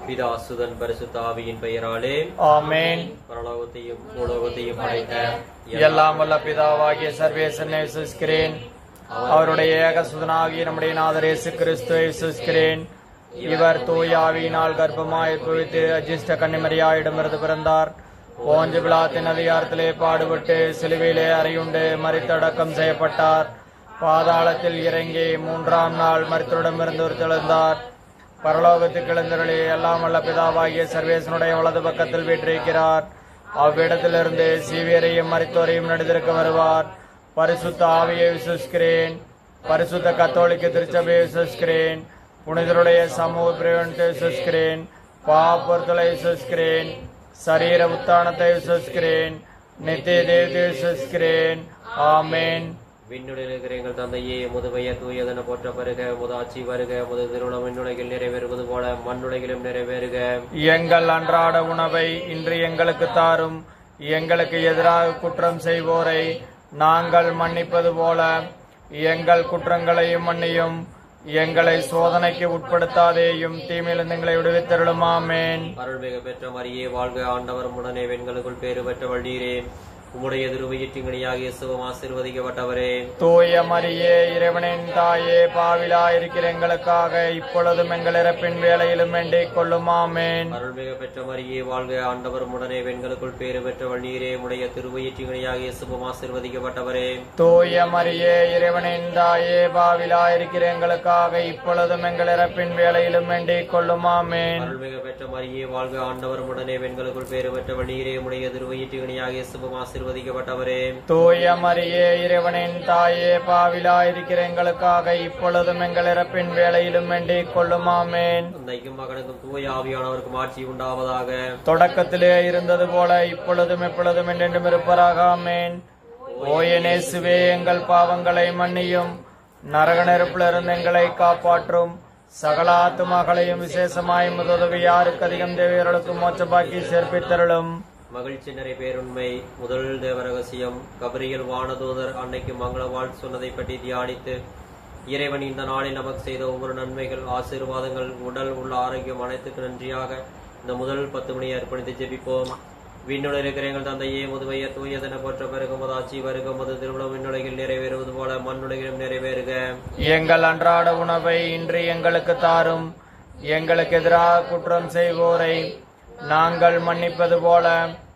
பிதாசுதன் பரிசுத்த ஆவியின் பெயராலே ஆமென் பரலோகத்தையும் பூலோகத்தையும் படைத்த எல்லாம் வல்ல பிதாவாகிய சர்வேசனை விசுவாசிக்கிறேன் அவருடைய ஏகசுதனாகிய நம்முடைய நாதர் இயேசு கிறிஸ்துவை விசுவாசிக்கிறேன் இவர் தூயாவியினால் கர்ப்பமாய் குவித்து அஜிஷ்ட கன்னிமரியாயிடமிருந்து பிறந்தார் போஞ்சு விழாத்தின் அதிகாரத்திலே பாடுபட்டு சிலுவையிலே அறையுண்டு மறித்தடக்கம் செய்யப்பட்டார் பாதாளத்தில் இறங்கி மூன்றாம் நாள் மருத்துவரிடமிருந்து தெழுந்தார் பரலோகத்துக்கு எழுந்தருளி எல்லாம் வல்ல பிதாவாகிய சர்வேசனுடைய வலது பக்கத்தில் வீற்றிருக்கிறார் அவ்விடத்திலிருந்து சீவியரையும் மருத்துவரையும் நடுதிருக்க வருவார் பரிசுத்த ஆவியை விசுவாசிக்கிறேன் பரிசுத்த கத்தோலிக்க திருச்சபையை விசுவாசிக்கிறேன் புனிதருடைய சமூக பிரயோகத்தை விசுவாசிக்கிறேன் பாப்பொருத்தலை விசுவாசிக்கிறேன் சரீர உத்தானத்தை விசுவாசிக்கிறேன் நித்திய தேவத்தை விசுவாசிக்கிறேன் ஆமென் விண்ணுடைய இருக்கிற எங்கள் தந்தையே முதுமைய தூயதன போற்ற பெருக முது ஆட்சி வருக முது திருவிழம் விண்ணுலகில் நிறைவேறுவது போல மண்ணுலகிலும் நிறைவேறுக எங்கள் அன்றாட உணவை இன்று எங்களுக்கு தாரும் எங்களுக்கு எதிராக குற்றம் செய்வோரை நாங்கள் மன்னிப்பது போல எங்கள் குற்றங்களையும் மன்னியும் எங்களை சோதனைக்கு உட்படுத்தாதேயும் தீமையிலிருந்து எங்களை விடுவித்தருளும் ஆமென் அருள்மிகு பெற்ற மரியே வாழ்க ஆண்டவர் உடனே வெண்களுக்குள் பேறு பெற்றவள் நீரே உம்முடைய திருவயிற்றிங்கனியாகிய சுகம் ஆசீர்வதிக்கப்பட்டவரே தூய மரியே இறைவனின் தாயே பாவிலா இருக்கிற எங்களுக்காக இப்பொழுதும் எங்கள் இறப்பின் வேலையிலும் வேண்டிக் கொள்ளும் ஆமென் அருள்மிகு பெற்ற மரியே வாழ்க ஆண்டவர் உடனே வெண்களுக்குள் பேறு பெற்றவள் நீரே உடைய திருவயிற்றிங்கனியாகிய சுகம் ஆசீர்வதிக்கப்பட்டவரே தூய மரியே இறைவனின் தாயே பாவிலா இருக்கிற எங்களுக்காக இப்பொழுதும் எங்கள் இறப்பின் வேலையிலும் வேண்டிக் கொள்ளும் ஆமென் அருள்மிகு பெற்ற மரியே வாழ்க ஆண்டவர் உடனே வெண்களுக்குள் பேறு பெற்றவள் நீரே உடைய திருவயிற்றிங்கனியாகிய சுகம் ஆசீர்வதிக்கப்பட்டவரே தூய மரியே இறைவனின் தாயே பாவிலா இருக்கிற எங்களுக்காக இப்பொழுதும் எங்கள் இறப்பின் வேலையிலும் வேண்டிக் கொள்ளும் ஆமென் தந்தைக்கும் மகனுக்கும் தூய ஆவியானவருக்கும் ஆட்சி உண்டாவதாக தொடக்கத்திலே இருந்தது போல இப்பொழுதும் எப்பொழுதும் என்றென்றும் இருப்பராக ஆமென் ஓயனேசுவே எங்கள் பாவங்களை மன்னியும் நரக நெருப்பிலிருந்து எங்களை காப்பாற்றும் சகல ஆத்துமாக்களையும் விசேஷமாய் முதலுதவி யாருக்கு அதிகம் தேவையர்களுக்கு மோச்சபாக்கி சேர்ப்பித்தருளும் மகிழ்ச்சி நிறை பேருண்மை முதல் தேவ ரகசியம் கபரியல் வானதூதர் அன்னைக்கு மங்கள வாழ் சொன்னதை பற்றி தியானித்து இறைவன் இந்த நாளில் நமக்கு செய்த ஒவ்வொரு நன்மைகள் ஆசீர்வாதங்கள் உடல் உள்ள ஆரோக்கியம் அனைத்துக்கு நன்றியாக இந்த முதல் பத்து மணியை அர்ப்பணித்து ஜெபிப்போம் விண்ணுல இருக்கிற எங்கள் தந்தையே முதுமைய தூயதன போற்ற பிறகு முதாட்சி வருக முது திருவிழம் விண்ணுலகில் நிறைவேறுவது போல மண்ணுலகிலும் நிறைவேறுக எங்கள் அன்றாட உணவை இன்று எங்களுக்கு தாரும் எங்களுக்கு எதிராக குற்றம் செய்வோரை நாங்கள் மன்னிப்பது போல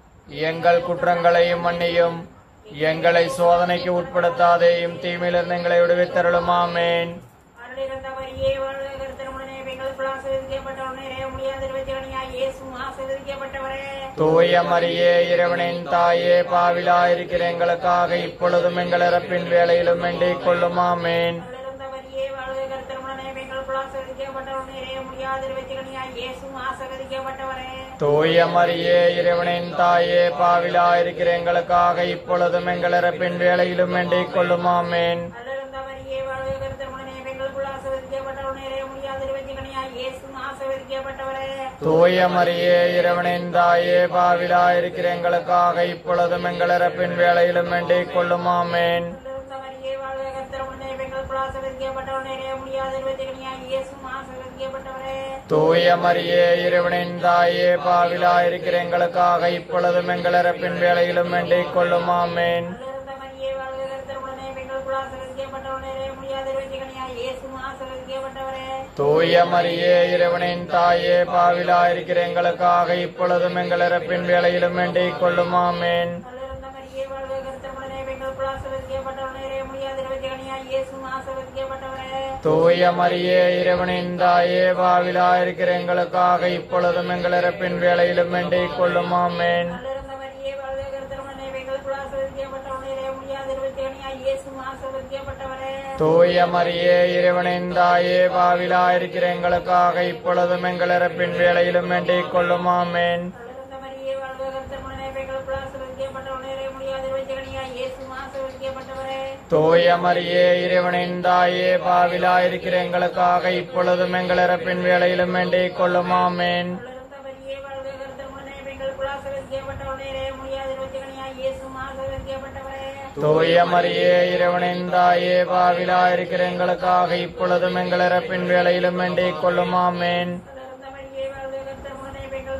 எங்கள் குற்றங்களையும் மன்னியும் எங்களை சோதனைக்கு உட்படுத்தாதேயும் தீமையிலிருந்து எங்களை விடுவித்தருளும் ஆமென் அருளிருந்தவரியே வாழ்க கருத்தருமுடனே பெண்களுக்குள் ஆசீர்வதிக்கப்பட்டவனே இறைய முடியாத இருபத்தியவனியாய் இயேசுவும் ஆசீர்வதிக்கப்பட்டவரே தூய மரியே இறைவனின் தாயே பாவிலா இருக்கிற எங்களுக்காக இப்பொழுதும் எங்கள் இறப்பின் வேலையிலும் வேண்டிக் கொள்ளும் ஆமென் அருளிருந்தவரியே வாழ்க கருத்தருமுடனே பெண்களுக்குள் ஆசீர்வதிக்கப்பட்டவனே இறைய முடியாத இருபத்தியவனியாய் இயேசுவும் ஆசீர்வதிக்கப்பட்டவரே தூய மரியே இறைவனின் தாயே பாவிலா இருக்கிற எங்களுக்காக இப்பொழுதும் எங்கள் இறப்பின் வேலையிலும் வேண்டிக் கொள்ளும் ஆமென் அருளிருந்தவரியே வாழ்க கருத்தருமுடனே பெண்களுக்குள் ஆசீர்வதிக்கப்பட்டவனே இறைய முடியாத இருபத்தியவனியாய் இயேசுவும் ஆசீர்வதிக்கப்பட்டவரே தூய மரியே இறைவனின் தாயே பாவிலா இருக்கிற எங்களுக்காக இப்பொழுதும் எங்கள் இறப்பின் வேலையிலும் வேண்டிக் கொள்ளும் ஆமென் அருளிருந்தவரியே வாழ்க கருத்தருமுடனே பெண்களுக்குள் ஆசீர்வதிக்கப்பட்டவனே இறைய முடியாத இருபத்தியவனியாய் இயேசுவும் ஆசீர்வதிக்கப்பட்டவரே தூய மரியே இறைவனின் தாயே பாவிலா இருக்கிற எங்களுக்காக இப்பொழுதும் எங்கள் இறப்பின் வேலையிலும் வேண்டிக் கொள்ளும் ஆமென் அருளிருந்த மரியே வாழ்க கருத்தருமுடனே பெண்களுக்குள் ஆசீர்வதிக்கப்பட்டவனே இறைய முடியாத இருபத்தியவனியாய் இயேசுவும் ஆசீர்வதிக்கப்பட்டவரே தூய மரியே இறைவனின் தாயே பாவிலா இருக்கிற எங்களுக்காக இப்பொழுதும் எங்கள் இறப்பின் வேலையிலும் வேண்டிக் கொள்ளும் ஆமென் அருளிருந்த மரியே வாழ்க கருத்தருமுடனே பெண்களுக்குள் ஆசீர்வதிக்கப்பட்டவனே இறைய முடியாத இருபத்தியவனியாய் இயேசுவும் ஆசீர்வதிக்கப்பட்டவரே தூய மரியே இறைவனின் தாயே பாவிலா இருக்கிற எங்களுக்காக இப்பொழுதும் எங்கள் இறப்பின் வேலையிலும் வேண்டிக் கொள்ளும் ஆமென் அருளிருந்த மரியே வாழ்க கருத்தருமுடனே பெண்களுக்குள் ஆசீர்வதிக்கப்பட்டவனே இறைய முடியாத இருபத்தியவனியாய் இயேசுவும் ஆசீர்வதிக்கப்பட்டவரே தூய மரியே இறைவனின் தாயே பாவிலா இருக்கிற எங்களுக்காக இப்பொழுதும் எங்கள் இறப்பின் வேலையிலும் வேண்டிக் கொள்ளும் ஆமென் அருளிருந்த மரியே வாழ்க கருத்தருமுடனே பெண்களுக்குள் ஆசீர்வதிக்கப்பட்டவனே இறைய முடியாத இருபத்தியவனியாய் இயேசுவும் ஆசீர்வதிக்கப்பட்டவரே தூய மரியே இறைவனின் தாயே பாவிலா இருக்கிற எங்களுக்காக இப்பொழுதும் எங்கள் இறப்பின் வேலையிலும் வேண்டிக் கொள்ளும் ஆமென் அருளிருந்த மரியே வாழ்க கருத்தருமுடனே பெண்களுக்குள் ஆசீர்வதிக்கப்பட்டவனே இறைய முடியாத இருபத்தியவனியாய் இயேசுவும் ஆசீர்வதிக்கப்பட்டவரே தூய மரியே இறைவனின் தாயே பாவிலா இருக்கிற எங்களுக்காக இப்பொழுதும் எங்கள் இறப்பின் வேலையிலும் வேண்டிக் கொள்ளும் ஆமென் அருளிருந்த மரியே வாழ்க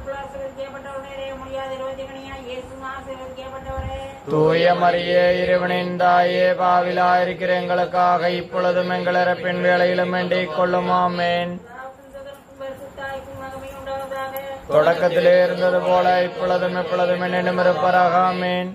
பெண்களுக்குள் ஆசீர்வதிக்கப்பட்டவர் நிறைய முடியாத இருபத்தி கனியாய் இயேசுவும் ஆசீர்வதிக்கப்பட்டவரே தூய மரியே இறைவனின் தாயே பாவிலாயிருக்கிற எங்களுக்காக இப்பொழுதும் எங்கள் இறப்பின் வேளையிலும் வேண்டிக் கொள்ளும் ஆமேன் பிதாவுக்கும் பரிசுத்தாய்க்கும் மகிமை உண்டாவதாக தொடக்கத்திலே இருந்தது போல இப்பொழுதும் எப்பொழுதும் என்னிடம் இருப்பராக ஆமேன்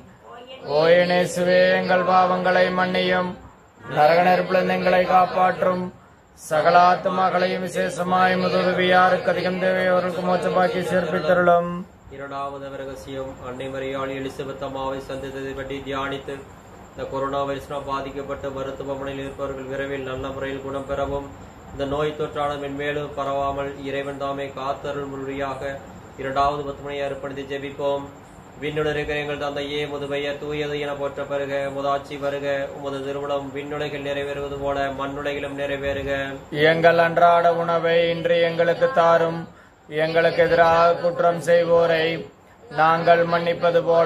ஓயனேசுவே எங்கள் பாவங்களை மன்னியும் நரக நெருப்பிலிருந்து எங்களை காப்பாற்றும் சகல ஆத்துமாக்களையும் விசேஷமாய் முதலுவியாருக்கு அதிகம் தேவையோருக்கு மோச்சபாக்கி சேர்ப்பித்தருளும் இரண்டாவது ரகசியம் அன்னை மரியாள் எலிசபெத் அம்மாவை சந்தித்ததை பற்றி தியானித்து இந்த கொரோனா வைரஸினால் பாதிக்கப்பட்ட மருத்துவமனையில் இருப்பவர்கள் விரைவில் நல்ல முறையில் குணம் பெறவும் இந்த நோய் தொற்றான மென்மேலும் பரவாமல் இறைவன் தாமே காத்தருள் முறையாக இரண்டாவது பத்து மணியை அர்ப்பணித்து ஜெபிப்போம் விண்ணுலகிற எங்கள் தந்தையே முது பெயர் தூயது என போற்ற பெறுக முதாட்சி வருக உமது திருமணம் விண்ணுலகில் நிறைவேறுவது போல மண்ணுலகிலும் நிறைவேறுக எங்கள் அன்றாட உணவை இன்று எங்களுக்கு தாரும் எங்களுக்கு எதிராக குற்றம் செய்வோரை நாங்கள் மன்னிப்பது போல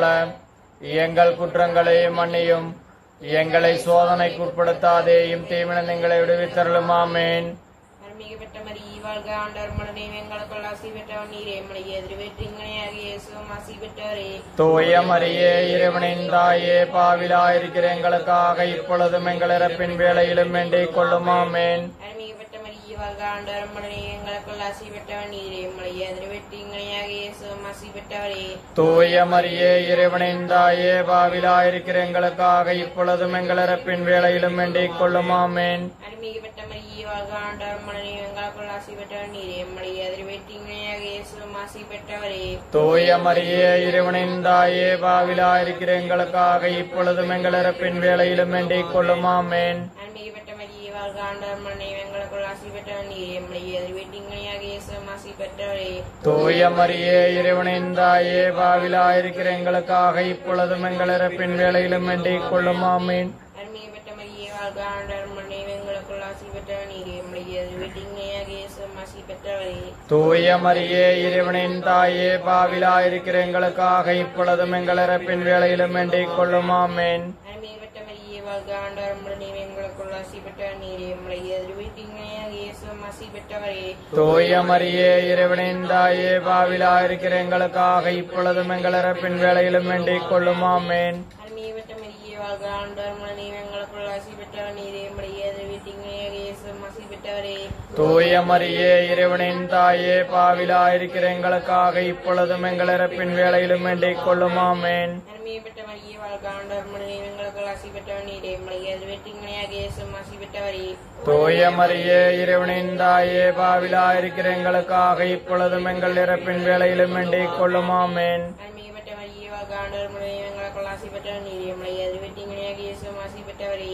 எங்கள் குற்றங்களை மன்னியும் எங்களை சோதனைக்கு உட்படுத்தாதேயும் தீவின எங்களை விடுவித்தருளும் ஆமேன் அருமிகப்பட்ட மரி வாழ்க ஆண்டவர் மடனே எங்களுக்குள் ஆசி பெற்றவர் நீரே மலையை எதிர்வேற்றிங்கனையாக இயேசுவும் ஆசி பெற்றவரே தூய மரியே இறைவனின் தாயே பாவிலாயிருக்கிற எங்களுக்காக இப்பொழுதும் எங்கள் இறப்பின் வேளையிலும் வேண்டிக் கொள்ளும் ஆமேன் அருமிகப்பட்ட மரி வாழ்க ஆண்டவர் மடனே எங்களுக்குள் ஆசி பெற்றவர் நீரே மலையை எதிர்வேற்றிங்கனையாக இயேசுவும் ஆசி பெற்றவரே தூய மரியே இறைவனின் தாயே பாவிலாயிருக்கிற எங்களுக்காக இப்பொழுதும் எங்கள் இறப்பின் வேளையிலும் வேண்டிக் கொள்ளும் ஆமேன் அருமிகப்பட்ட மரி வாழ்க ஆண்டவர் மடனே எங்களுக்குள் ஆசி பெற்றவர் நீரே மலையை எதிர்வேற்றிங்கனையாக இயேசுவும் ஆசி பெற்றவரே தூய மரியே இறைவனின் தாயே பாவிலாயிருக்கிற எங்களுக்காக இப்பொழுதும் எங்கள் இறப்பின் வேளையிலும் வேண்டிக் கொள்ளும் ஆமேன் அருமிகப்பட்ட மரி வாழ்க ஆண்டவர் மடனே எங்களுக்குள் ஆசி பெற்றவர் நீரே மலையை எதிர்வேற்றிங்கனையாக இயேசுவும் ஆசி பெற்றவரே தூய மரியே இறைவனின் தாயே பாவிலாயிருக்கிற எங்களுக்காக இப்பொழுதும் எங்கள் இறப்பின் வேளையிலும் வேண்டிக் கொள்ளும் ஆமேன் அருமையப்பட்ட மரியே வாழ்க ஆண்டவர் மன்னே எங்களுக்குள் ஆசி பெற்றவர் நீரே மலையது வெட்டிங்கையாக இயேசு ஆசி பெற்றவரே தூய மரியே இறைவனின் தாயே பாவிலாயிருக்கிற எங்களுக்காக இப்பொழுதும் எங்கள் இறப்பின் வேளையிலும் வேண்டிக் கொள்ளும் ஆமேன் அருமையப்பட்ட மரியே வாழ்க ஆண்டவர் மன்னே எங்களுக்குள் ஆசி பெற்றவர் நீரே மலையது வெட்டிங்கையாக இயேசு ஆசி பெற்றவரே தூய மரியே இறைவனின் தாயே பாவிலாயிருக்கிற எங்களுக்காக இப்பொழுதும் எங்கள் இறப்பின் வேளையிலும் வேண்டிக் கொள்ளும் ஆமேன் அருமையப்பட்ட மரியே வாழ்க ஆண்டவர் மன்னே எங்களுக்குள் ஆசி பெற்றவர் நீரே மலையது வெட்டிங்கையாக இயேசு ஆசி பெற்றவரே தூய மரியே இறைவனின் தாயே பாவிலாயிருக்கிற எங்களுக்காக இப்பொழுதும் எங்கள் இறப்பின் வேளையிலும் வேண்டிக் கொள்ளும் ஆமேன் அருமையப்பட்ட மரியே வாழ்க ஆண்டவர் மன்னே எங்களுக்குள் ஆசி பெற்றவர் நீரே மலையது வெட்டிங்கையாக இயேசு ஆசி பெற்றவரே தூய மரியே இறைவனின் தாயே பாவிலாயிருக்கிற எங்களுக்காக இப்பொழுதும் எங்கள் இறப்பின் வேளையிலும் வேண்டிக் கொள்ளும் ஆமேன் அருமையப்பட்ட மரியே வாழ்க ஆண்டவர் மன்னே எங்களுக்குள் ஆசி பெற்றவர் நீரே மலையது வெட்டிங்கையாக இயேசு ஆசி பெற்றவரே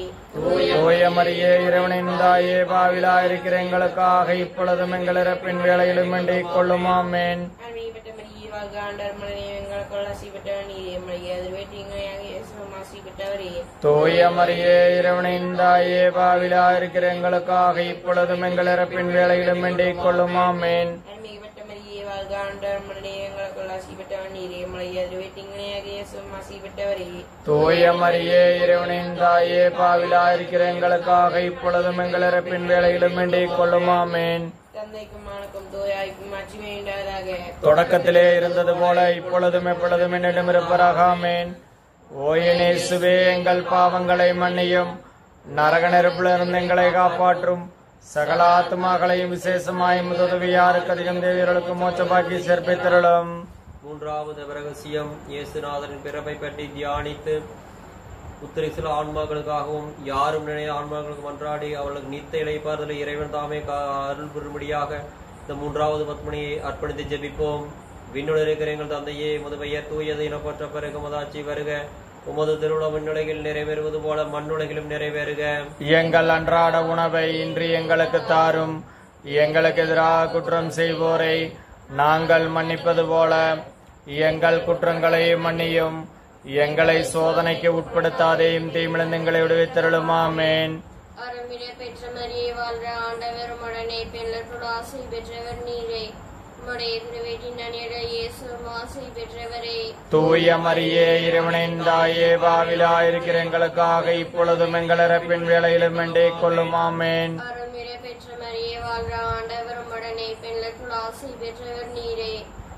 தூய மரியே இறைவனின் தாயே பாவிலாயிருக்கிற எங்களுக்காக இப்பொழுதும் எங்கள் இறப்பின் வேளையிலும் வேண்டிக் கொள்ளும் ஆமேன் அருமையப்பட்ட மரியே வாழ்க ஆண்டவர் மன்னே எங்களுக்குள் ஆசி பெற்றவர் நீரே மலையது வெட்டிங்கையாக இயேசு ஆசி பெற்றவரே தூய மரியே இறைவனின் தாயே பாவிலாயிருக்கிற எங்களுக்காக இப்பொழுதும் எங்கள் இறப்பின் வேளையிலும் வேண்டிக் கொள்ளும் ஆமேன் அருமையப்பட்ட மரியே வாழ்க ஆண்டவர் மன்னே எங்களுக்குள் ஆசி பெற்றவர் நீரே மலையது வெட்டிங்கையாக இயேசு ஆசி பெற்றவரே தூய மரியே இறைவனின் தாயே பாவிலாயிருக்கிற எங்களுக்காக இப்பொழுதும் எங்கள் இறப்பின் வேளையிலும் வேண்டிக் கொள்ளும் ஆமேன் தந்தைக்கும் மானுக்கும் தோயாய்க்கும் அச்சுமே உண்டாவதாக தொடக்கத்திலே இருந்தது போல இப்பொழுதும் எப்பொழுதும் என்னிடம் இருப்பராக ஆமேன் ஓயனேசுவே எங்கள் பாவங்களை மன்னியும் நரக நெருப்பிலிருந்து எங்களை காப்பாற்றும் சகல ஆத்மாக்களையும் விசேஷமாய் முதலுவியாருக்கு அதிகம் தேவியர்களுக்கு மோச்சபாக்கி சேர்ப்பித்திரளும் மூன்றாவது ரகசியம் இயேசுநாதரின் பிறப்பை பற்றி தியானித்து உத்தரிசில ஆன்மாக்களுக்காகவும் யாரும் நினைய ஆன்மாக்களுக்கு மன்றாடி அவர்களுக்கு நித்த இழைப்பார்தலை இறைவன் தாமே கா- அருள் புரிபடியாக இந்த மூன்றாவது பத்மணியை அர்ப்பணித்து ஜெபிப்போம் விண்ணுலகில் இருக்கிற எங்கள் தந்தையே உமது பெயர் தூயது என போற்ற பிறகு உமதாட்சி வருக உமது திருவிழா விண்ணுலகில் நிறைவேறுவது போல மண்ணுலகிலும் நிறைவேறுக எங்கள் அன்றாட உணவை இன்று எங்களுக்கு தாரும் எங்களுக்கு எதிராக குற்றம் செய்வோரை நாங்கள் மன்னிப்பது போல எங்கள் குற்றங்களை மன்னியும் எங்களை சோதனைக்கு உட்படுத்தாதேயும் தீமிழந்து எங்களை விடுவித்தருளும் ஆமேன் அறமிட பெற்ற மரியே வாழ்ற ஆண்டவர் உடனே பெண்களோடு ஆசை பெற்றவர் நீரே உம்முடைய திருவேட்டின் அணியிட இயேசு ஆசை பெற்றவரே தூய மரியே இறைவனின் தாயே பாவிலாயிருக்கிற எங்களுக்காக இப்பொழுதும் எங்கள் இறப்பின் வேளையிலும் வேண்டிக் கொள்ளும் ஆமேன் அறமிட பெற்ற மரியே வாழ்ற ஆண்டவர் உடனே பெண்களோடு ஆசை பெற்றவர் நீரே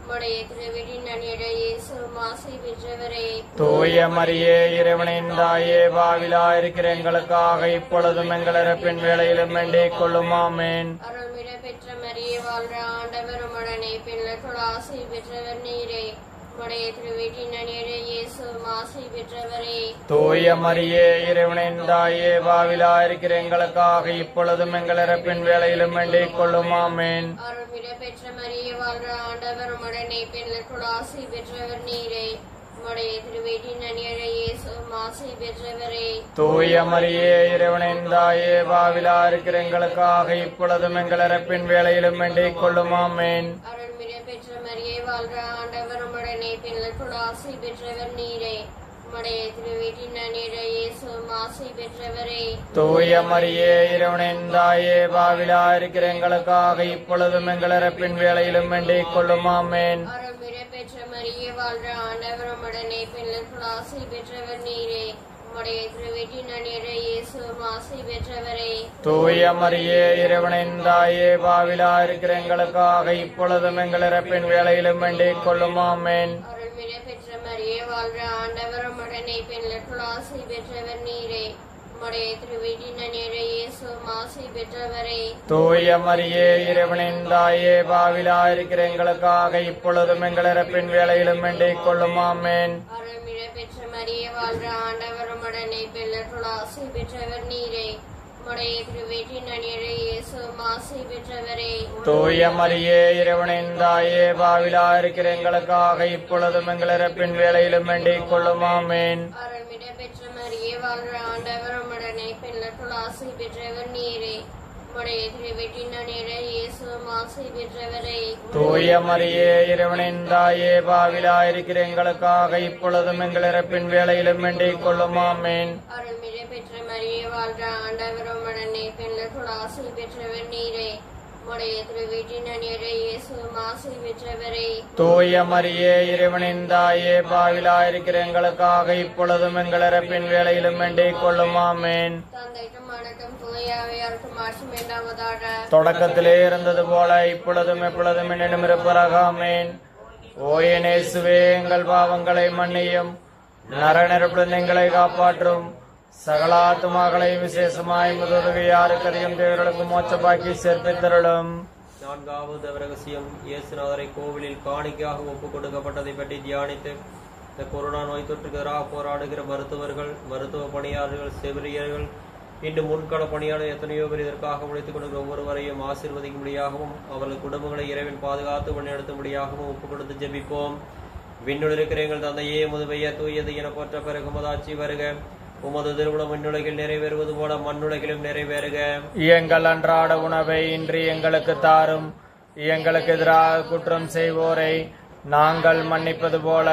உம்முடைய திருவீட்டின் நனியட இயேசு மாசை பெற்றவரே தூய மரியே இறைவனின் தாயே பாவிலா இருக்கிற எங்களுக்காக இப்பொழுதும் எங்கள் இறப்பின் வேளையிலும் வேண்டிக் கொள்ளும் ஆமேன் அருள்மிட பெற்ற மரியே வாழ்ற ஆண்டவர் உடனே பிள்ளைகள் ஆசை பெற்றவர் நீரே உம்முடைய திருவீட்டின் நனியட இயேசு மாசை பெற்றவரே தூய மரியே இறைவனின் தாயே பாவிலா இருக்கிற எங்களுக்காக இப்பொழுதும் எங்கள் இறப்பின் வேளையிலும் வேண்டிக் கொள்ளும் ஆமேன் அருள்மிட பெற்ற மரியே வாழ்ற ஆண்டவர் உடனே பிள்ளைகள் ஆசை பெற்றவர் நீரே உம்முடைய திருவீட்டின் நனியட இயேசு மாசை பெற்றவரே தூய மரியே இறைவனின் தாயே பாவிலா இருக்கிற எங்களுக்காக இப்பொழுதும் எங்கள் இறப்பின் வேளையிலும் வேண்டிக் கொள்ளும் ஆமேன் அருள்மிட பெற்ற மரியே வாழ்ற ஆண்டவர் உடனே பிள்ளைகள் ஆசை பெற்றவர் நீரே உம்முடைய திருவீட்டின் நனியட இயேசு மாசை பெற்றவரே தூய மரியே இறைவனின் தாயே பாவிலா இருக்கிற எங்களுக்காக இப்பொழுதும் எங்கள் இறப்பின் வேளையிலும் வேண்டிக் கொள்ளும் ஆமேன் அருள்மிட பெற்ற மரியே வாழ்ற ஆண்டவர் உடனே பிள்ளைகள் ஆசை பெற்றவர் நீரே உம்முடைய திருவீட்டின் நனியட இயேசு மாசை பெற்றவரே தூய மரியே இறைவனின் தாயே பாவிலா இருக்கிற எங்களுக்காக இப்பொழுதும் எங்கள் இறப்பின் வேளையிலும் வேண்டிக் கொள்ளும் ஆமேன் அருள்மிட பெற்ற மரியே வாழ்ற ஆண்டவர் உடனே பிள்ளைகள் ஆசை பெற்றவர் நீரே உம்முடைய திருவீட்டின் நனியட இயேசு மாசை பெற்றவரே தூய மரியே இறைவனின் தாயே பாவிலா இருக்கிற எங்களுக்காக இப்பொழுதும் எங்கள் இறப்பின் வேளையிலும் வேண்டிக் கொள்ளும் ஆமேன் அருள்மிட பெற்ற மரியே வாழ்ற ஆண்டவர் உடனே பிள்ளைகள் ஆசை பெற்றவர் நீரே உம்முடைய திருவீட்டின் நனியட இயேசு மாசை பெற்றவரே தூய மரியே இறைவனின் தாயே பாவிலா இருக்கிற எங்களுக்காக இப்பொழுதும் எங்கள் இறப்பின் வேளையிலும் வேண்டிக் கொள்ளும் ஆமேன் அருள்மிட பெற்ற மரியே வாழ்ற ஆண்டவர் உடனே பிள்ளைகள் ஆசை பெற்றவர் நீரே உம்முடைய திருவீட்டின் நனியட இயேசு மாசை பெற்றவரே தூய மரியே இறைவனின் தாயே பாவிலா இருக்கிற எங்களுக்காக இப்பொழுதும் எங்கள் இறப்பின் வேளையிலும் வேண்டிக் கொள்ளும் ஆமேன் அருள்மிட பெற்ற மரியே வாழ்ற ஆண்டவர் உடனே பிள்ளைகள் ஆசை பெற்றவர் நீரே உம்முடைய திருவீட்டின் நனியட இயேசு மாசை பெற்றவரே தூய மரியே இறைவனின் தாயே பாவிலா இருக்கிற எங்களுக்காக இப்பொழுதும் எங்கள் இறப்பின் வேளையிலும் வேண்டிக் கொள்ளும் ஆமேன் தந்தைக்கும் வணக்கம் தூயாவையாருக்கும் ஆட்சி வேண்டாவதாக தொடக்கத்திலே இருந்தது போல இப்பொழுதும் எப்பொழுதும் என்னிடம் இருப்பதாக ஆமேன் ஓயனேசுவே எங்கள் பாவங்களை மன்னியும் நரநெருப்புடன் எங்களை காப்பாற்றும் சகலாத்துமாக்களை விசேஷமாய் முதலுதவி யாருக்கு அதிகம் தேவர்களுக்கு மோட்ச பாக்கி சேர்ப்பித்தருளும் நான்காவது ரகசியம் இயேசுநாதரை கோவிலில் காணிக்கையாக ஒப்புக் கொடுக்கப்பட்டதை பற்றி தியானித்து இந்த கொரோனா நோய் தொற்றுக்கு எதிராக போராடுகிற மருத்துவர்கள் மருத்துவ பணியாளர்கள் செவிலியர்கள் இன்று முன்கள பணியாளர் எத்தனையோ பேர் இதற்காக உழைத்துக் கொண்டிருக்கிற ஒவ்வொருவரையும் ஆசீர்வதிக்கும்படியாகவும் அவர்கள் குடும்பங்களை இறைவன் பாதுகாத்து வழிநடத்தும்படியாகவும் ஒப்புக் கொடுத்து ஜெபிப்போம் விண்ணுள் இருக்கிற எங்கள் தந்தையே முதுமைய தூயது என போற்ற பிறகு உமதாட்சி வருக உமது திருவிழம் விண்ணுலகில் நிறைவேறுவது போல மண்ணுலகிலும் நிறைவேறுக எங்கள் அன்றாட உணவை இன்று எங்களுக்கு தாரும் எங்களுக்கு எதிராக குற்றம் செய்வோரை நாங்கள் மன்னிப்பது போல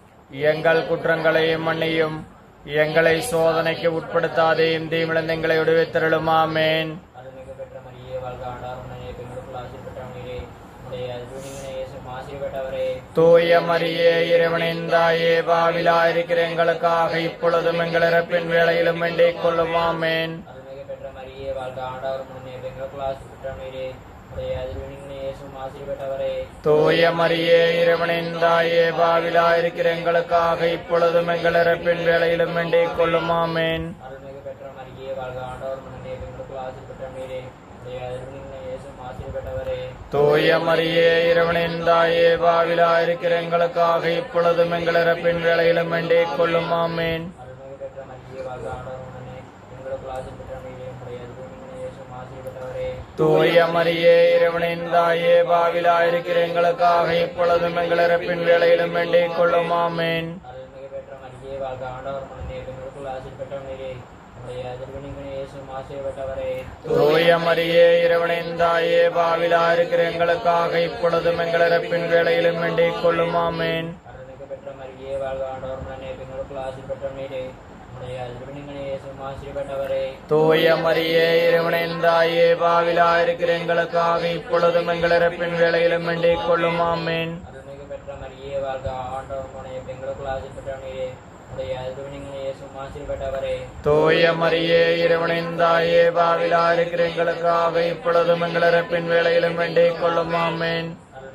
எங்கள் குற்றங்களையும் மன்னியும் எங்களை சோதனைக்கு உட்படுத்தாதையும் தீமிழந்து எங்களை விடுவித்திருளும் ஆமேன் அருள்மிகு பெற்ற மரியே வாழ்க ஆண்டார் உடனே பெண்களுக்குள் ஆசீர் பெற்றவனீரே உடைய அருள்மிகு இயேசு ஆசீர் பெற்றவரே தூய மரியே இறைவனின் தாயே பாவிலா இருக்கிற எங்களுக்காக இப்பொழுதும் எங்கள் இறப்பின் வேளையிலும் வேண்டிக் கொள்ளும் ஆமேன் அருள்மிகு பெற்ற மரியே வாழ்க ஆண்டார் உடனே பெண்களுக்குள் ஆசீர் பெற்றவனீரே உடைய அருள்மிகு இயேசு ஆசீர் பெற்றவரே தூய மரியே இறைவனின் தாயே பாவிலா இருக்கிற எங்களுக்காக இப்பொழுதும் எங்கள் இறப்பின் வேளையிலும் வேண்டிக் கொள்ளும் ஆமேன் அருள்மிகு பெற்ற மரியே வாழ்க ஆண்டார் உடனே பெண்களுக்குள் ஆசீர் பெற்றவனீரே உடைய அருள்மிகு இயேசு ஆசீர் பெற்றவரே தூய மரியே இறைவனின் தாயே பாவிலா இருக்கிற எங்களுக்காக இப்பொழுதும் எங்கள் இறப்பின் வேளையிலும் வேண்டிக் கொள்ளும் ஆமேன் அருள்மிகு பெற்ற மரியே வாழ்க ஆண்டார் உடனே பெண்களுக்குள் ஆசீர் பெற்றவனீரே உடைய அருள்மிகு இயேசு ஆசீர் பெற்றவரே தூய மரியே இறைவனின் தாயே பாவிலா இருக்கிற எங்களுக்காக இப்பொழுதும் எங்கள் இறப்பின் வேளையிலும் வேண்டிக் கொள்ளும் ஆமேன் அருள்மிகு பெற்ற மரியே வாழ்க ஆண்டவர் உடனே பெண்களுக்குள் ஆசீர் பெற்றவனீரே உடைய அருள்மிகு இயேசு ஆசீர் பெற்றவரே தூய மரியே இறைவனின் தாயே பாவிலா இருக்கிற எங்களுக்காக இப்பொழுதும் எங்கள் இறப்பின் வேளையிலும் வேண்டிக் கொள்ளும் ஆமேன் அருள்மிகு பெற்ற மரியே வாழ்க ஆண்டவர் உடனே பெண்களுக்குள் ஆசீர் பெற்றவனீரே உடைய அருள்மிகு இயேசு ஆசீர் பெற்றவரே தூய மரியே இறைவனின் தாயே பாவிலா இருக்கிற எங்களுக்காக இப்பொழுதும் எங்கள் இறப்பின் வேளையிலும் வேண்டிக் கொள்ளும் ஆமேன் அருள்மிகு பெற்ற மரியே வாழ்க ஆண்டவர் உடனே பெண்களுக்குள் ஆசீர் பெற்றவனீரே உடைய அருள்மிகு இயேசு ஆசீர் பெற்றவரே தூய மரியே இறைவனின் தாயே பாவிலா இருக்கிற எங்களுக்காக இப்பொழுதும் எங்கள் இறப்பின் வேளையிலும் வேண்டிக் கொள்ளும் ஆமேன் அருள்மிகு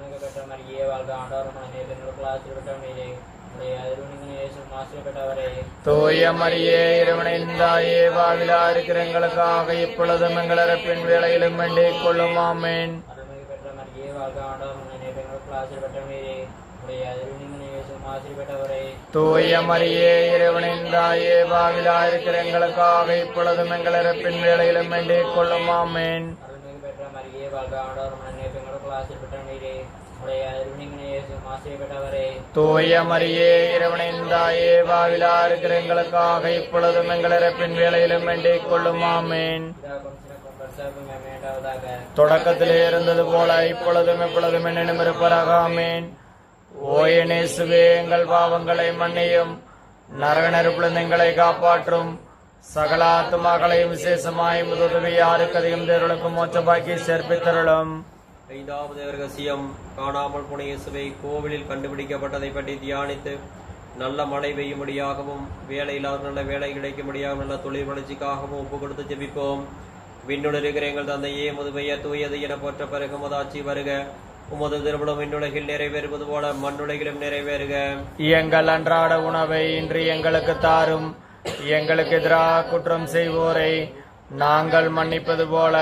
அருள்மிகு பெற்ற மரியே வாழ்க ஆண்டவர் மனநே பெண்களுக்குள் ஆசீர்வதிக்கப்பட்டவள் நீரே உடைய திருவனின் இயேசு ஆசீர்வதிக்கப்பட்டவரே தூய மரியே இறைவனின் தாயே வாவிலா இருக்கிற எங்களுக்காக இப்பொழுதும் எங்கள் இறப்பின் வேளையிலும் வேண்டிக் கொள்ளும் ஆமேன் அருள்மிகு பெற்ற மரியே வாழ்க ஆண்டவர் மனநே பெண்களுக்குள் ஆசீர்வதிக்கப்பட்டவள் நீரே உடைய திருவனின் இயேசு ஆசீர்வதிக்கப்பட்டவரே தூய மரியே இறைவனின் தாயே வாவிலா இருக்கிற எங்களுக்காக இப்பொழுதும் எங்கள் இறப்பின் வேளையிலும் வேண்டிக் கொள்ளும் ஆமேன் அருள்மிகு பெற்ற மரியே வாழ்க ஆண்டவர் மனநே பெண்களுக்குள் ஆசீர்வதிக்கப்பட்டவள் நீரே உடைய திருவனின் இயேசு ஆசீர்வதிக்கப்பட்டவரே தூய மரியே இறைவனின் தாயே வாவிலா இருக்கிற எங்களுக்காக இப்பொழுதும் எங்கள் இறப்பின் வேளையிலும் வேண்டிக் கொள்ளும் ஆமேன் இதாக்கும் சிறக்கும் பரிசாக்கும் மேண்டாவதாக தொடக்கத்திலே இருந்தது போல இப்பொழுதும் எப்பொழுதும் என்னிடம் இருப்பதாக ஆமேன் ஓயனேசுவே எங்கள் பாவங்களை மன்னியும் நரக நெருப்பிலிருந்து எங்களை காப்பாற்றும் சகல ஆத்துமாக்களையும் விசேஷமாய் உதவி யாருக்கு அதிகம் தேர்வுகளுக்கும் மோச்சபாக்கி சேர்ப்பித்தருளும் ஐந்தாவது ரகசியம் காணாமல் போன இயேசுவை கோவிலில் கண்டுபிடிக்கப்பட்டதை பற்றி தியானித்து நல்ல மழை பெய்யும்படியாகவும் வேலை இல்லாத நல்ல வேலை கிடைக்கும்படியாகவும் நல்ல தொழில் வளர்ச்சிக்காகவும் ஒப்பு கொடுத்து ஜெபிப்போம் விண்ணுள் இருக்கிற எங்கள் தந்தையே முது பெயர் தூயது என போற்ற பிறகு உமதாட்சி வருக உமது திருமணம் விண்ணுலகில் நிறைவேறுவது போல மண்ணுலகிலும் நிறைவேறுக எங்கள் அன்றாட உணவை இன்று எங்களுக்கு தாரும் எங்களுக்கு எதிராக குற்றம் செய்வோரை நாங்கள் மன்னிப்பது போல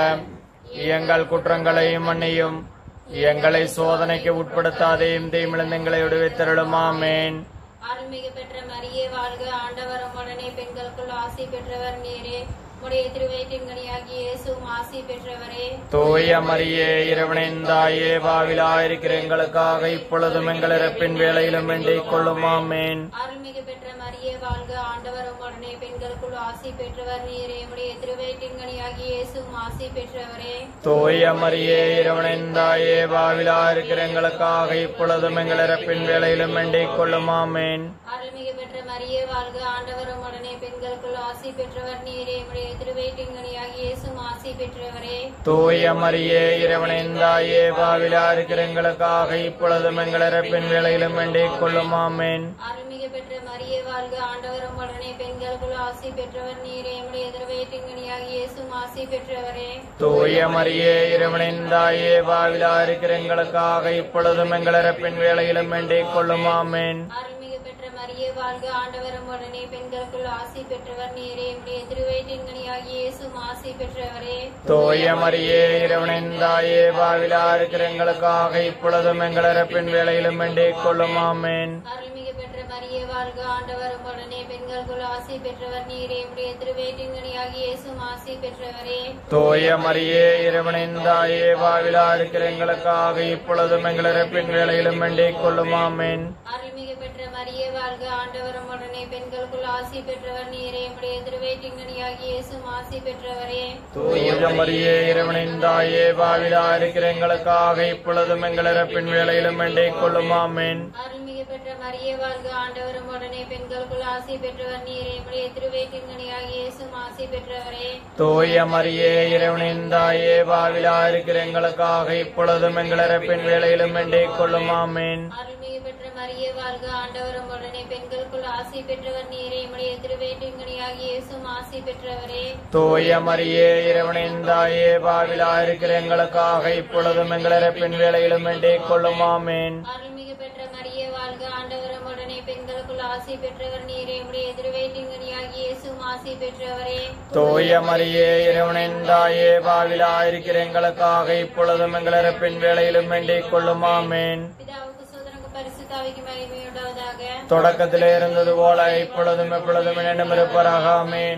எங்கள் குற்றங்களையும் மன்னியும் எங்களை சோதனைக்கு உட்படுத்தாதையும் தீமிழந்து எங்களை விடுவித்தருளும் ஆமேன் அருள்மிகு பெற்ற மரியே வாழ்க ஆண்டவர் உடனே பெண்களுக்குள் ஆசி பெற்றவர் நீரே உடைய திருவயிற்றின்கனியாகிய இயேசுவும் ஆசி பெற்றவரே தூய மரியே இறைவனின் தாயே பாவிலா இருக்கிற எங்களுக்காக இப்பொழுதும் எங்கள் இறப்பின் வேலையிலும் வேண்டிக் கொள்ளும் ஆமேன் அருள்மிகு பெற்ற மரியே வாழ்க ஆண்டவர் உடனே பெண்களுக்குள் ஆசி பெற்றவர் நீரே உடைய திருவயிற்றின்கனியாகிய இயேசுவும் ஆசி பெற்றவரே தூய மரியே இறைவனின் தாயே பாவிலா இருக்கிற எங்களுக்காக இப்பொழுதும் எங்கள் இறப்பின் வேலையிலும் வேண்டிக் கொள்ளும் ஆமேன் அருள்மிகு பெற்ற மரியே வாழ்க ஆண்டவர் உடனே பெண்களுக்குள் ஆசி பெற்றவர் நீரே உடைய திருவயிற்றின்கனியாகிய இயேசுவும் ஆசி பெற்றவரே தூய மரியே இறைவனின் தாயே பாவிலா இருக்கிற எங்களுக்காக இப்பொழுதும் எங்கள் இறப்பின் வேலையிலும் வேண்டிக் கொள்ளும் ஆமேன் அருள்மிகு பெற்ற மரியே வாழ்க ஆண்டவர் உடனே பெண்களுக்குள் ஆசி பெற்றவர் நீரே உடைய திருவயிற்றின்கனியாகிய இயேசுவும் ஆசி பெற்றவரே தூய மரியே இறைவனின் தாயே பாவிலா இருக்கிற எங்களுக்காக இப்பொழுதும் எங்கள் இறப்பின் வேலையிலும் வேண்டிக் கொள்ளும் ஆமேன் அருள்மிகு பெற்ற மரியே வாழ்க ஆண்டவர் உடனே பெண்களுக்குள் ஆசி பெற்றவர் நீரே உடைய திருவயிற்றின்கனியாகிய இயேசுவும் ஆசி பெற்றவரே தூய மரியே இறைவனின் தாயே பாவிலா இருக்கிற எங்களுக்காக இப்பொழுதும் எங்கள் இறப்பின் வேலையிலும் வேண்டிக் கொள்ளும் ஆமேன் அருள்மிகு பெற்ற மரியே வாழ்க ஆண்டவர் உடனே பெண்களுக்குள் ஆசி பெற்றவர் நீரே உடைய திருவயிற்றின்கனியாகிய இயேசுவும் ஆசி பெற்றவரே தூய மரியே இறைவனின் தாயே பாவிலா இருக்கிற எங்களுக்காக இப்பொழுதும் எங்கள் இறப்பின் வேலையிலும் வேண்டிக் கொள்ளும் ஆமேன் அருள்மிகு பெற்ற மரியே வாழ்க ஆண்டவர் உடனே பெண்களுக்குள் ஆசி பெற்றவர் நீரே உடைய திருவயிற்றின்கனியாகிய இயேசுவும் ஆசி பெற்றவரே தூய மரியே இறைவனின் தாயே பாவிலா இருக்கிற எங்களுக்காக இப்பொழுதும் எங்கள் இறப்பின் வேலையிலும் வேண்டிக் கொள்ளும் ஆமேன் அருள்மிகு பெற்ற மரியே வாழ்க ஆண்டவர் உடனே பெண்களுக்குள் ஆசி பெற்றவர் நீரே உடைய திருவயிற்றின்கனியாகிய இயேசுவும் ஆசி பெற்றவரே தூய மரியே இறைவனின் தாயே பாவிலா இருக்கிற எங்களுக்காக இப்பொழுதும் எங்கள் இறப்பின் வேலையிலும் வேண்டிக் கொள்ளும் ஆமேன் அருள்மிகு பெற்ற மரியே வாழ்க ஆண்டவர் உடனே பெண்களுக்குள் ஆசி பெற்றவர் நீரே உடைய திருவயிற்றின்கனியாகிய இயேசுவும் ஆசி பெற்றவரே தூய மரியே இறைவனின் தாயே பாவிலா இருக்கிற எங்களுக்காக இப்பொழுதும் எங்கள் இறப்பின் வேலையிலும் வேண்டிக் கொள்ளும் ஆமேன் அருள்மிகு பெற்ற மரியே வாழ்க ஆண்டவர் உடனே பெண்களுக்குள் ஆசி பெற்றவர் நீரே உடைய திருவயிற்றின்கனியாகிய இயேசுவும் ஆசி பெற்றவரே தூய மரியே இறைவனின் தாயே பாவிலா இருக்கிற எங்களுக்காக இப்பொழுதும் எங்கள் இறப்பின் வேலையிலும் வேண்டிக் கொள்ளும் ஆமேன் பிதாவுக்கு சோதனுக்கு பரிசுத்தாவிக்கு மகிமையுண்டாவதாக தொடக்கத்திலே இருந்தது போல இப்பொழுதும் எப்பொழுதும் என்னிடம் இருப்பராக ஆமேன்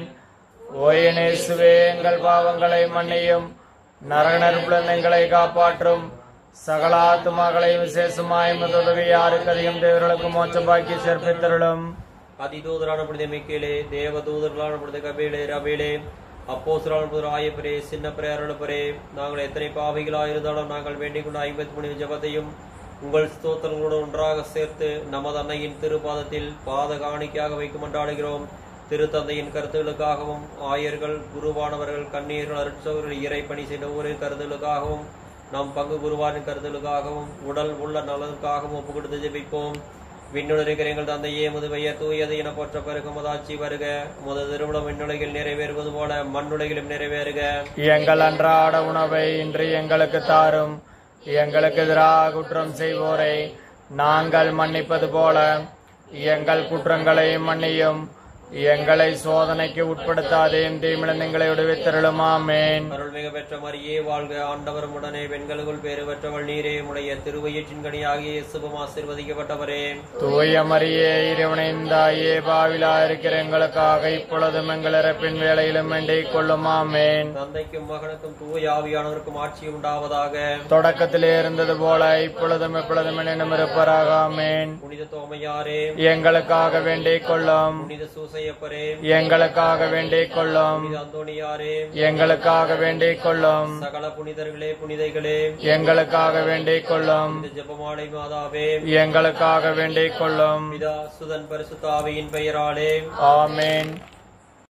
ஓயனேசுவே எங்கள் பாவங்களை மன்னியும் நரக நெருப்பிலிருந்து எங்களை காப்பாற்றும் சகல ஆத்துமாக்களை விசேஷமாய் உதவி யாருக்கு அதிகம் தேவர்களுக்கு மோச்சபாக்கி சேர்ப்பித்தருளும் அதிதூதரான புனித மிக்கேலே தேவ தூதர்களான புனித கபீலே ரபீலே அப்போசரான புனித ஆயப்பரே சின்ன பிரேரணப்பரே நாங்கள் எத்தனை பாவிகளாக இருந்தாலும் நாங்கள் வேண்டிக் கொண்ட ஐம்பத்தி மூணு ஜபத்தையும் உங்கள் ஸ்தோத்திரங்களோடு ஒன்றாக சேர்த்து நமது அன்னையின் திருப்பாதத்தில் பாத காணிக்கையாக வைக்கும் கொண்டாடுகிறோம் திருத்தந்தையின் கருத்துகளுக்காகவும் ஆயர்கள் குருவானவர்கள் கண்ணீர்கள் அருட்சவர்கள் இறைப்பணி செய்த ஒவ்வொரு கருத்துகளுக்காகவும் நம் பங்கு குருவாரின் கருத்துகளுக்காகவும் உடல் உள்ள நலனுக்காகவும் ஒப்பு கொடுத்து ஜெபிப்போம் விண்ணுலகிற எங்கள் தந்தையே முதுவைய தூயது என போற்ற பிறகு முதாட்சி வருக முத திருவிழம் விண்ணுலகில் நிறைவேறுவது போல மண்ணுலகிலும் நிறைவேறுக எங்கள் அன்றாட உணவை இன்று எங்களுக்கு தாரும் எங்களுக்கு எதிராக குற்றம் செய்வோரை நாங்கள் மன்னிப்பது போல எங்கள் குற்றங்களை மன்னியும் எங்களை சோதனைக்கு உட்படுத்தாதேயும் தீமிழந்து எங்களை விடுவித்தருளும் ஆமேன் அருள்மிகு பெற்ற மரியே வாழ்க ஆண்டவர் உடனே பெண்களுக்குள் பேறு பெற்றவள் நீரே உடைய திருவயிற்றின் கனியாகிய இயேசுவும் ஆசீர்வதிக்கப்பட்டவரே தூய மரியே இறைவனைந்தாயே பாவிலா இருக்கிற எங்களுக்காக இப்பொழுதும் எங்கள் இறப்பின் வேலையிலும் வேண்டிக் கொள்ளும் ஆமேன் தந்தைக்கும் மகனுக்கும் தூய ஆவியானவருக்கும் ஆட்சி உண்டாவதாக தொடக்கத்திலே இருந்தது போல இப்பொழுதும் எப்பொழுதும் என்னும் இருப்பராக ஆமேன் புனித தோமையாரே எங்களுக்காக வேண்டிக் கொள்ளும் புனித சூசையப்பரே எங்களுக்காக வேண்டிக் கொள்ளும் புனித அந்தோணியாரே எங்களுக்காக வேண்டிக் கொள்ளும் சகல புனிதர்களே புனிதைகளே எங்களுக்காக வேண்டிக் கொள்ளும் புனித ஜெபமாலை மாதாவே எங்களுக்காக வேண்டிக் கொள்ளும் பிதா சுதன் பரிசுத்தாவியின் பெயராலே ஆமேன்